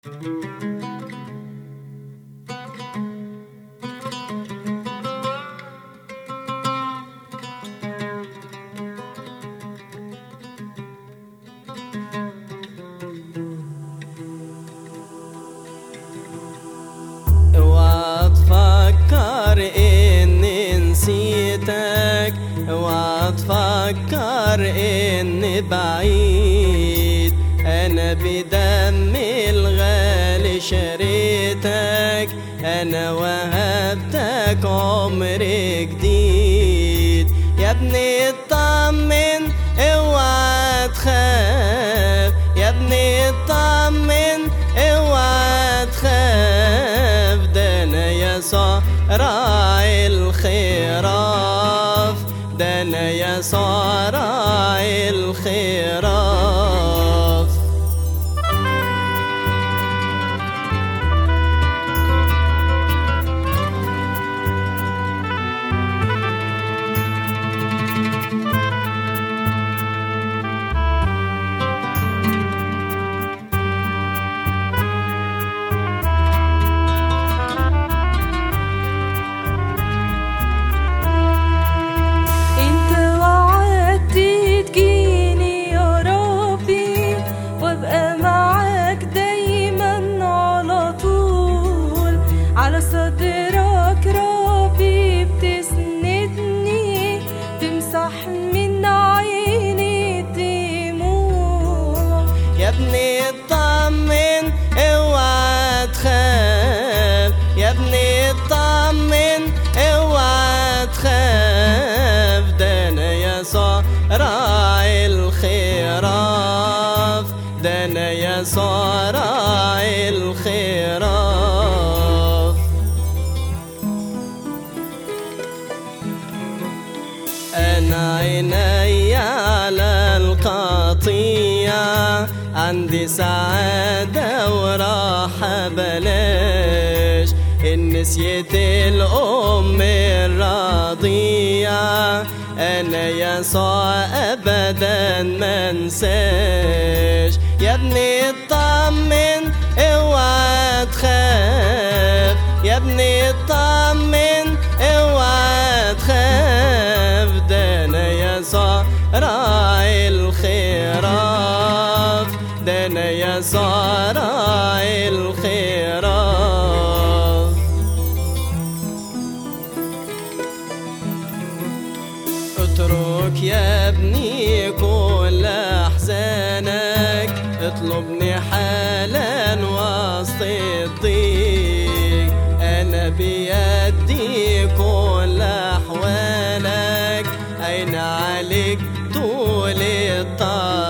اوعى تفكر اني نسيتك اوعى تفكر اني بعيد انا بدم الغالي شريتك انا وهبتك عمر جديد يا ابني اطمن اوعى تخاف يا ابني اطمن اوعى تخاف ده انا يسوع راعي الخراف ده انا يسوع راعي الخراف انت وعدت تجيني يا ربي وابقى معاك دايما على طول على صدرك ربي بتسندني تمسح من عيني الدموع يا ابني اطمن اوعى تخاف يا ابني اطمن اوعى تخاف ده انا يسوع راعي الخراف ده انا يسوع راعي الخراف أنا عيني على القطيع عندي سعادة وراحة بلاش إن نسيت الأم الرضيعة أنا يسوع أبدا منساش يا ابني اطمن اوعى تخاف يا ابني اطمن اوعى تخاف ده انا يسوع راعي الخراف ده انا يسوع راعي الخراف اترك يا ابني كل احزانك اطلبني حالا وسط الضيق انا بيدي كل احوالك اين عليك طول الطريق